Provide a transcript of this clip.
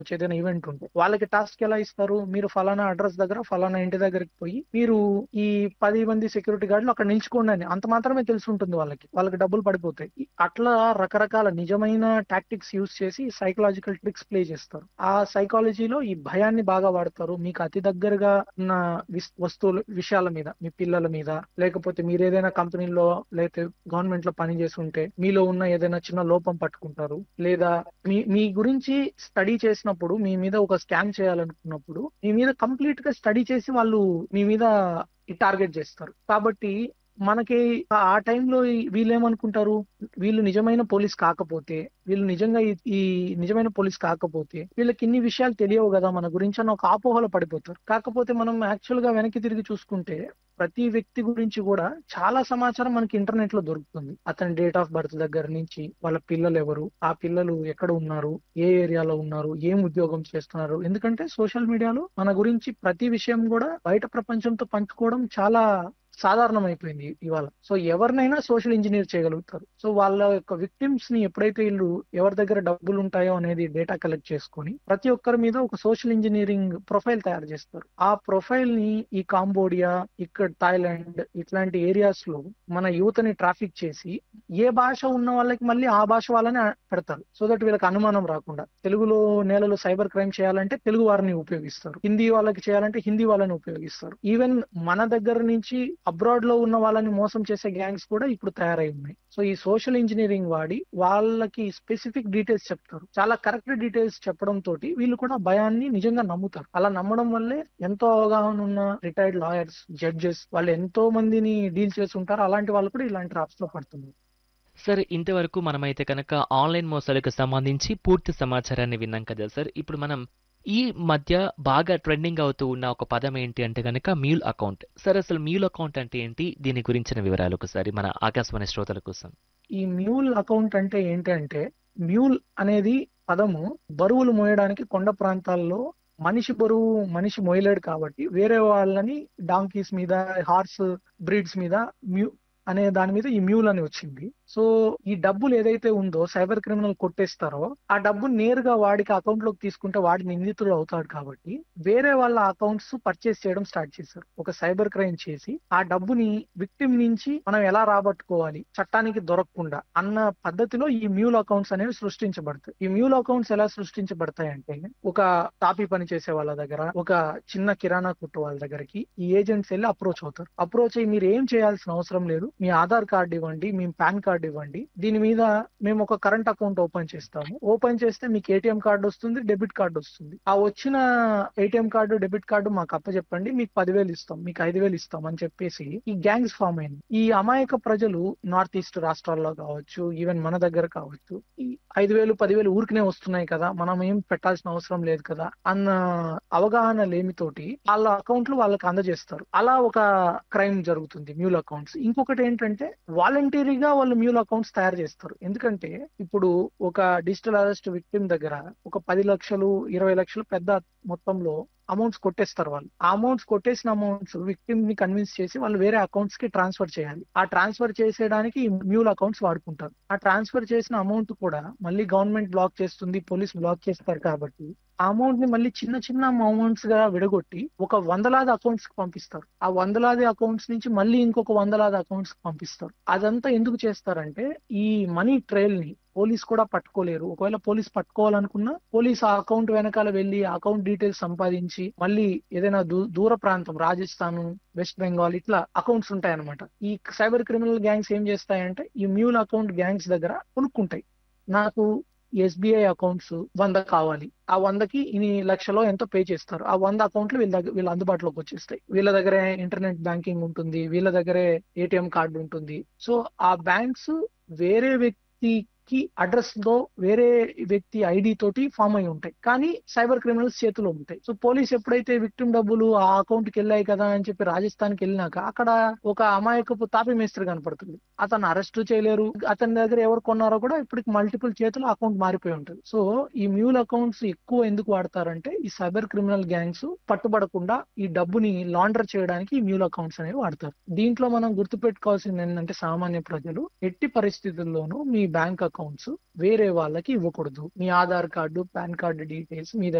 కావచ్చు ఏదైనా ఈవెంట్ ఉంటే వాళ్ళకి టాస్క్ ఎలా ఇస్తారు మీరు ఫలానా అడ్రస్ దగ్గర ఫలానా ఇంటి దగ్గరికి పోయి మీరు ఈ పది మంది సెక్యూరిటీ గార్డులు అక్కడ నిల్చుకోండి అని అంత మాత్రమే తెలిసి ఉంటుంది వాళ్ళకి వాళ్ళకి డబ్బులు పడిపోతాయి ఈ- అట్లా రకరకాల నిజమైన టాక్టిక్స్ యూస్ చేసి సైకలాజికల్ ట్రిక్స్ ప్లే చేస్తారు ఆ సైకాలజీలో ఈ భయాన్ని బాగా వాడతారు మీకు అతి దగ్గరగా ఉన్న విస్- వస్తువుల విషయాల మీద మీ పిల్లల మీద లేకపోతే మీరు ఏదైనా కంపెనీలో లేకపోతే గవర్నమెంట్ లో పని చేసి ఉంటే మీలో ఉన్న ఏదైనా చిన్న లోపం పట్టుకుంటారు లేదా మీ మీ గురించి స్టడీ చేసినప్పుడు మీ మీద ఒక స్కామ్ చేయాలనుకున్నప్పుడు మీ మీద కంప్లీట్ గా స్టడీ చేసి వాళ్ళు మీ మీద టార్గెట్ చేస్తారు కాబట్టి మనకి ఆ టైంలో వీళ్ళు ఏమనుకుంటారు వీళ్ళు నిజమైన పోలీస్ కాకపోతే వీళ్ళు నిజంగా ఈ- ఈ నిజమైన పోలీస్ కాకపోతే వీళ్ళకి ఇన్ని విషయాలు తెలియవు కదా మన గురించి అని ఒక ఆపోహలో పడిపోతారు కాకపోతే మనం యాక్చువల్ గా వెనక్కి తిరిగి చూసుకుంటే ప్రతి వ్యక్తి గురించి కూడా చాలా సమాచారం మనకి ఇంటర్నెట్ లో దొరుకుతుంది అతని డేట్ ఆఫ్ బర్త్ దగ్గర నుంచి వాళ్ళ పిల్లలు ఎవరు ఆ పిల్లలు ఎక్కడ ఉన్నారు ఏ ఏరియాలో ఉన్నారు ఏం ఉద్యోగం చేస్తున్నారు ఎందుకంటే సోషల్ మీడియాలో మన గురించి ప్రతి విషయం కూడా బయట ప్రపంచంతో పంచుకోవడం చాలా సాధారణం అయిపోయింది ఇవాళ సో ఎవరినైనా సోషల్ ఇంజనీర్ చేయగలుగుతారు సో వాళ్ళ యొక్క విక్టిమ్స్ ని ఎప్పుడైతే వీళ్ళు ఎవరి దగ్గర డబ్బులు ఉంటాయో అనేది డేటా కలెక్ట్ చేసుకొని ప్రతి ఒక్కరి మీద ఒక సోషల్ ఇంజనీరింగ్ ప్రొఫైల్ తయారు చేస్తారు ఆ ప్రొఫైల్ ని ఈ కాంబోడియా ఇక్కడ థాయిలాండ్ ఇట్లాంటి ఏరియాస్ లో మన యువతని ట్రాఫిక్ చేసి ఏ భాష ఉన్న వాళ్ళకి మళ్ళీ ఆ భాష వాళ్ళని పెడతారు సో దట్ వీళ్ళకి అనుమానం రాకుండా తెలుగులో నేలలో సైబర్ క్రైమ్ చేయాలంటే తెలుగు వారిని ఉపయోగిస్తారు హిందీ వాళ్ళకి చేయాలంటే హిందీ వాళ్ళని ఉపయోగిస్తారు ఈవెన్ మన దగ్గర నుంచి అబ్రాడ్ లో ఉన్న వాళ్ళని మోసం చేసే గ్యాంగ్స్ కూడా ఇప్పుడు తయారై ఉన్నాయి సో ఈ సోషల్ ఇంజనీరింగ్ వాడి వాళ్ళకి స్పెసిఫిక్ డీటెయిల్స్ చెప్తారు చాలా కరెక్ట్ డీటెయిల్స్ చెప్పడం తోటి వీళ్ళు కూడా భయాన్ని నిజంగా నమ్ముతారు అలా నమ్మడం వల్లే ఎంతో అవగాహన ఉన్న రిటైర్డ్ లాయర్స్ జడ్జెస్ వాళ్ళు ఎంతో మందిని డీల్ చేసి ఉంటారు అలాంటి వాళ్ళు కూడా ఇలాంటి ట్రాప్స్ లో పడుతున్నారు సార్ ఇంతవరకు మనమైతే కనుక ఆన్లైన్ మోసాలకు సంబంధించి పూర్తి సమాచారాన్ని విన్నాం కదా సార్ ఇప్పుడు మనం ఈ మధ్య బాగా ట్రెండింగ్ అవుతూ ఉన్న ఒక పదం ఏంటి అంటే కనుక మ్యూల్ అకౌంట్ సార్ అసలు మ్యూల్ అకౌంట్ అంటే ఏంటి దీని గురించిన వివరాలు ఒకసారి మన ఆకాశవాణి శ్రోతల కోసం ఈ మ్యూల్ అకౌంట్ అంటే ఏంటంటే మ్యూల్ అనేది పదము బరువులు మోయడానికి కొండ ప్రాంతాల్లో మనిషి బరువు మనిషి మోయలేడు కాబట్టి వేరే వాళ్ళని డాంకీస్ మీద హార్స్ బ్రీడ్స్ మీద మ్యూ అనే దాని మీద ఈ మ్యూల్ అని వచ్చింది సో ఈ డబ్బులు ఏదైతే ఉందో సైబర్ క్రిమినల్ కొట్టేస్తారో ఆ డబ్బు నేరుగా వాడికి అకౌంట్ లోకి తీసుకుంటే వాడి నిందితుడు అవుతాడు కాబట్టి వేరే వాళ్ళ అకౌంట్స్ పర్చేస్ చేయడం స్టార్ట్ చేశారు ఒక సైబర్ క్రైమ్ చేసి ఆ డబ్బుని విక్టిమ్ నుంచి మనం ఎలా రాబట్టుకోవాలి చట్టానికి దొరకకుండా అన్న పద్ధతిలో ఈ మ్యూల్ అకౌంట్స్ అనేవి సృష్టించబడతాయి ఈ మ్యూల్ అకౌంట్స్ ఎలా సృష్టించబడతాయి అంటే ఒక టాపీ పని చేసే వాళ్ళ దగ్గర ఒక చిన్న కిరాణా కొట్టు వాళ్ళ దగ్గరికి ఈ ఏజెంట్స్ వెళ్ళి అప్రోచ్ అవుతారు అప్రోచ్ అయ్యి మీరు ఏం చేయాల్సిన అవసరం లేదు మీ ఆధార్ కార్డు ఇవ్వండి మీ పాన్ కార్డు ఇవ్వండి దీని మీద మేము ఒక కరెంట్ అకౌంట్ ఓపెన్ చేస్తాము ఓపెన్ చేస్తే మీకు ఏటీఎం కార్డు వస్తుంది డెబిట్ కార్డు వస్తుంది ఆ వచ్చిన ఏటీఎం కార్డు డెబిట్ కార్డు మాకు అప్పచెప్పండి మీకు పదివేలు ఇస్తాం మీకు ఐదు వేలు ఇస్తాం అని చెప్పేసి ఈ గ్యాంగ్స్ ఫామ్ అయింది ఈ అమాయక ప్రజలు నార్త్ ఈస్ట్ రాష్ట్రాల్లో కావచ్చు ఈవెన్ మన దగ్గర కావచ్చు ఈ ఐదు వేలు పదివేలు ఊరికనే వస్తున్నాయి కదా మనం ఏం పెట్టాల్సిన అవసరం లేదు కదా అన్న అవగాహన లేమితోటి వాళ్ళ అకౌంట్లు వాళ్ళకి అందజేస్తారు అలా ఒక క్రైమ్ జరుగుతుంది మ్యూల్ అకౌంట్స్ ఇంకొకటి ఏంటంటే వాలంటరీగా వాళ్ళు మ్యూల్ అకౌంట్స్ తయారు చేస్తారు ఎందుకంటే ఇప్పుడు ఒక డిజిటల్ అరెస్ట్ విక్టిమ్ దగ్గర ఒక పది లక్షలు ఇరవై లక్షలు పెద్ద మొత్తంలో అమౌంట్స్ కొట్టేస్తారు వాళ్ళు ఆ అమౌంట్స్ కొట్టేసిన అమౌంట్స్ విక్టిమ్ ని కన్విన్స్ చేసి వాళ్ళు వేరే అకౌంట్స్ కి ట్రాన్స్ఫర్ చేయాలి ఆ ట్రాన్స్ఫర్ చేసేయడానికి ఈ మ్యూల్ అకౌంట్స్ వాడుకుంటారు ఆ ట్రాన్స్ఫర్ చేసిన అమౌంట్ కూడా మళ్ళీ గవర్నమెంట్ బ్లాక్ చేస్తుంది పోలీస్ బ్లాక్ చేస్తారు కాబట్టి ఆ అమౌంట్ ని మళ్ళీ చిన్న చిన్న అమౌంట్స్ గా విడగొట్టి ఒక వందలాది అకౌంట్స్ కి పంపిస్తారు ఆ వందలాది అకౌంట్స్ నుంచి మళ్ళీ ఇంకొక వందలాది అకౌంట్స్ కి పంపిస్తారు అదంతా ఎందుకు చేస్తారంటే ఈ మనీ ట్రైల్ ని పోలీస్ కూడా పట్టుకోలేరు ఒకవేళ పోలీస్ పట్టుకోవాలనుకున్నా పోలీస్ ఆ అకౌంట్ వెనకాల వెళ్ళి ఆ అకౌంట్ డీటెయిల్స్ సంపాదించి మళ్ళీ ఏదైనా దూ- దూర ప్రాంతం రాజస్థాన్ వెస్ట్ బెంగాల్ ఇట్లా అకౌంట్స్ ఉంటాయి అనమాట ఈ సైబర్ క్రిమినల్ గ్యాంగ్స్ ఏం చేస్తాయంటే ఈ మ్యూల్ అకౌంట్ గ్యాంగ్స్ దగ్గర కొనుక్కుంటాయి నాకు ఎస్బీఐ అకౌంట్స్ వంద కావాలి ఆ వందకి ఇన్ని లక్షలో ఎంతో పే చేస్తారు ఆ వంద అకౌంట్లు వీళ్ళ దగ్గర వీళ్ళ అందుబాటులోకి వచ్చేస్తాయి వీళ్ళ దగ్గరే ఇంటర్నెట్ బ్యాంకింగ్ ఉంటుంది వీళ్ళ దగ్గరే ఏటీఎం కార్డు ఉంటుంది సో ఆ బ్యాంక్స్ వేరే వ్యక్తికి అడ్రస్ తో వేరే వ్యక్తి ఐడి తోటి ఫామ్ అయి ఉంటాయి కానీ సైబర్ క్రిమినల్స్ చేతిలో ఉంటాయి సో పోలీస్ ఎప్పుడైతే విక్టిమ్ డబ్బులు ఆ అకౌంట్ కి వెళ్ళాయి కదా అని చెప్పి రాజస్థాన్ కి వెళ్ళినాక అక్కడ ఒక అమాయకపు తాపి మేస్త్రి కనపడుతుంది అతను అరెస్ట్ చేయలేరు అతని దగ్గర ఎవరు కొన్నారో కూడా ఇప్పటికి మల్టిపుల్ చేతులు అకౌంట్ మారిపోయి ఉంటుంది సో ఈ మ్యూల్ అకౌంట్స్ ఎక్కువ ఎందుకు వాడతారంటే ఈ సైబర్ క్రిమినల్ గ్యాంగ్స్ పట్టుబడకుండా ఈ డబ్బుని లాండర్ చేయడానికి ఈ మ్యూల్ అకౌంట్స్ అనేవి వాడతారు దీంట్లో మనం గుర్తుపెట్టుకోవాల్సింది ఏంటంటే సామాన్య ప్రజలు ఎట్టి పరిస్థితుల్లోనూ మీ బ్యాంక్ అకౌంట్ అకౌంట్స్ వేరే వాళ్ళకి ఇవ్వకూడదు మీ Aadhaar card PAN card details మీ